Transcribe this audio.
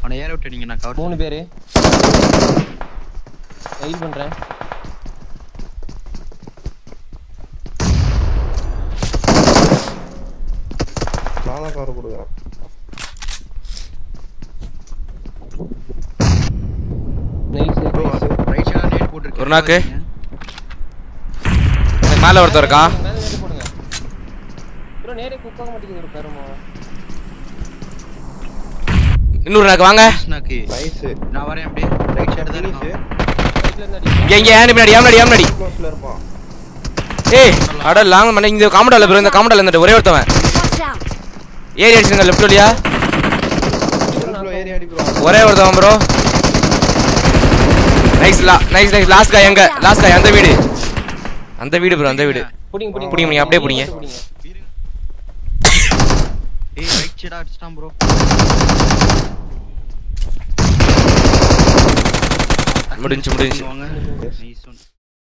அவனை ஏற விட்டு நீங்க நான் கவர் மூணு பேரு வெயில் பண்றேன் நான் தான் கவர் கொடுக்குறேன் நைஸ் ரைட் சைடா நேட் போட்டுருக்கு ஒரு knock. எனக்கு மேல ஒருத்தன் இருக்கான் மேல நேரே போடுங்க ப்ரோ நேரே குக் ஆக மாட்டேங்குது ஒரு பெருமோ இன்னொரு நாக்கு வாங்க நாக்கு நைஸ் நான் வரேன் அப்படியே ரைட் சைடு தான் ஃபினிஷ் இருக்கான். ரைட்ல இருந்து அடி இங்க இங்க ஏன் பின்னாடி ஏன் முன்னாடி ஏன் முன்னாடி க்ளோஸ்ல இருப்பான் ஏய் அட லாங் பண்ண இந்த காமெடால ப்ரோ இந்த காமெடால இருந்துட்டு ஒரே ஒருத்தவன் Watch out! ஏறி அடிச்சுங்க லெஃப்ட் வழியா ப்ரோ ஏறி அடி ப்ரோ ஒரே ஒருத்தவன் ப்ரோ நைஸ் லா நைஸ் நைஸ் லாஸ்ட் கா எங்க லாஸ்ட் கா அந்த வீடு அந்த வீடு ப்ரோ அந்த வீடு புடிங்க புடிங்க புடிங்க, நீங்க அப்படியே புடிங்க. புடிங்க ஏய் ரைட் சைடா அடிச்சிட்டான் ப்ரோ முடிஞ்சு முடிஞ்சு வாங்க நைஸ் ஒன்